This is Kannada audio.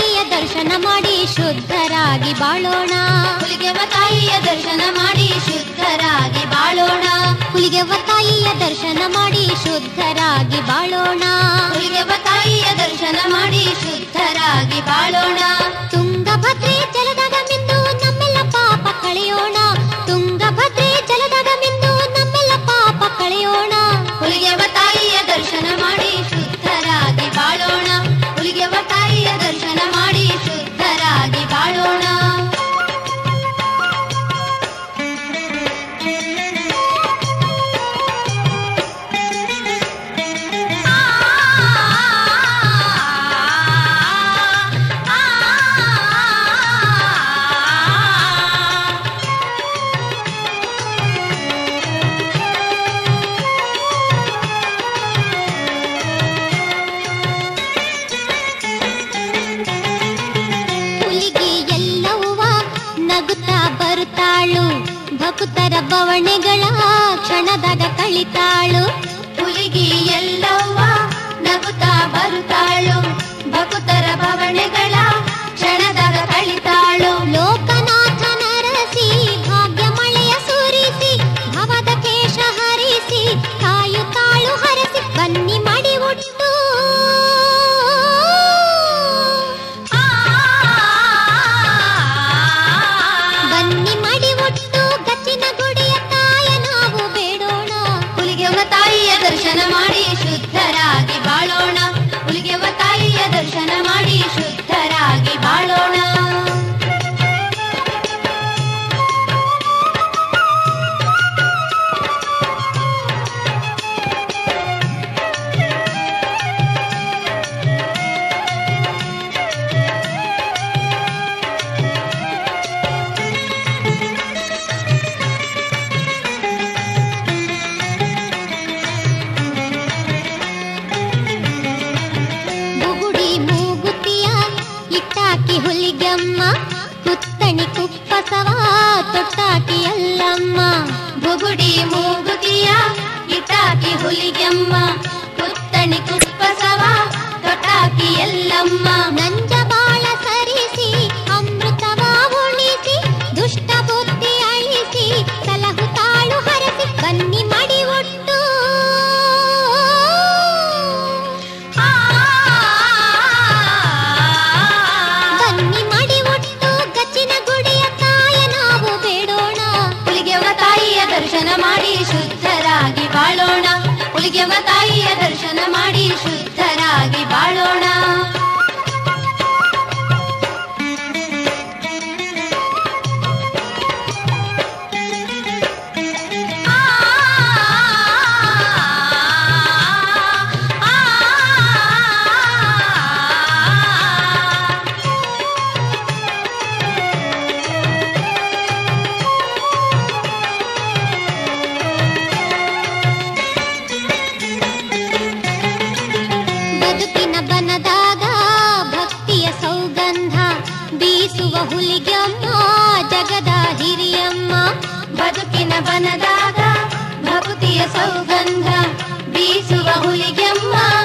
ತಾಯಿಯ ದರ್ಶನ ಮಾಡಿ ಶುದ್ಧರಾಗಿ ಬಾಳೋಣ ಹುಲಿಗೆವ್ವ ತಾಯಿಯ ದರ್ಶನ ಮಾಡಿ ಶುದ್ಧರಾಗಿ ಬಾಳೋಣ ಹುಲಿಗೆವ್ವ ತಾಯಿಯ ದರ್ಶನ ಮಾಡಿ ಶುದ್ಧರಾಗಿ ಬಾಳೋಣ ಹುಲಿಗೆವ್ವ ತಾಯಿಯ ದರ್ಶನ ಮಾಡಿ ಶುದ್ಧರಾಗಿ ಬಾಳೋಣ ತುಂಗಭದ್ರೆ ಜಲದಾಗ ಮಿಂದು ನಮ್ಮೆಲ್ಲ ಪಾಪ ಕಳೆಯೋಣ ತುಂಗಭದ್ರೆ ಜಲದಾಗ ಮಿಂದು ನಮ್ಮೆಲ್ಲ ಪಾಪ ಕಳೆಯೋಣ ಹುಲಿಗೆವ್ವ ತಾಯಿಯ ದರ್ಶನ ಮಾಡಿ ಶುದ್ಧರಾಗಿ ಬಾಳೋಣ ಹುಲಿಗೆವ್ವ ತಾಯಿಯ ದರ್ಶನ ಮಾಡಿ ಶುದ್ಧರಾಗಿ ಬಾಳೋಣ ಹುಲಿಗೆ ಎಲ್ಲವ್ವ ನಗುತ್ತಾ ಬರುತ್ತಾಳು ಭಕ್ತರ ಬವಣೆಗಳ ಕ್ಷಣದಾಗ ಕಳಿತಾಳು ಹುಲಿಗಿ ಎಲ್ಲವ್ವ ನಗುತ್ತಾ ಬರುತ್ತಾಳು ಭಕ್ತರ ಭವನೆಗಳ ಕ್ಷಣದಾಗ ಕಳಿತಾಳು ಲೋಕನಾಥ ನರಸಿ ಭಾಗ್ಯ ಮಳೆಯ ಸುರಿಸಿ ಭವದ ಕೇಶ ಹರಿಸಿ ಕಾಯುತ್ತಾಳು ಹರಸಿ ಬನ್ನಿ ಮಡಿ ಉಟ್ಟು ಬನ್ನಿ ಮಡಿ ಉಟ್ಟು ಗಚ್ಚಿನ ಗುಡಿಯ ತಾಯ ನಾವು ಬೇಡೋಣ ಹುಲಿಗೆವ್ವ ತಾಯಿಯ ದರ್ಶನ ಮಾಡಿ ಶುದ್ಧರಾಗಿ ಬಾಳೋಣ ಹುಲಿಗೆವ್ವ ತಾಯಿಯ ದರ್ಶನ ಮಾಡಿ ಶುದ್ಧರಾಗಿ ಬಾಳೋಣ ಬುಗುಡಿ ಮೂಗುತಿಯ ಇಟ್ಟಾಕಿ ಹುಲಿಗಮ್ಮ ಕುತ್ತಣಿ ಕುಪ್ಪಸವ ತೊಟ್ಟಾಕಿ ಅಲ್ಲಮ್ಮ ಬುಗುಡಿ ಮೂಗುತಿಯ ಇಟಾಕಿ ಹುಲಿಗೆಮ್ಮ ಪುತ್ತಣಿ ಕುಪ್ಪಸವ ತೊಟಾಕಿ ಎಲ್ಲಮ್ಮ ನಂಜ ಬಾಳ ಸರಿಸಿ ಅಮೃತವ ಉಳಿಸಿ ದುಷ್ಟ ಬುದ್ಧಿ ಅಳಿಸಿ ಸಲಹು ತಾಳು ಹರಸಿ ಬನ್ನಿ ಮಡಿ ಒಟ್ಟು ಬನ್ನಿ ಮಡಿ ಒಟ್ಟು ಗಚ್ಚಿನ ಗುಡಿಯ ತಾಯ ನಾವು ಬೇಡೋಣ ಹುಲಿಗೆವ್ವ ತಾಯಿಯ ದರ್ಶನ ಮಾಡಿ ಶುದ್ಧರಾಗಿ ಬಾಳೋಣ ಹುಲಿಗೆವ್ವ ತಾಯಿಯ ದರ್ಶನ ಮಾಡಿ ಶುದ್ಧರಾಗಿ ಬಾಳೋಣ ಬದುಕಿನ ಬನದಾಗ ಭಕ್ತಿಯ ಸೌಗಂಧ ಬೀಸುವ ಹುಲಿಗಮ್ಮ ಜಗದ ಹಿರಿಯಮ್ಮ ಬದುಕಿನ ಬನದಾಗ ಭಕ್ತಿಯ ಸೌಗಂಧ ಬೀಸುವ ಹುಲಿಗೆಮ್ಮ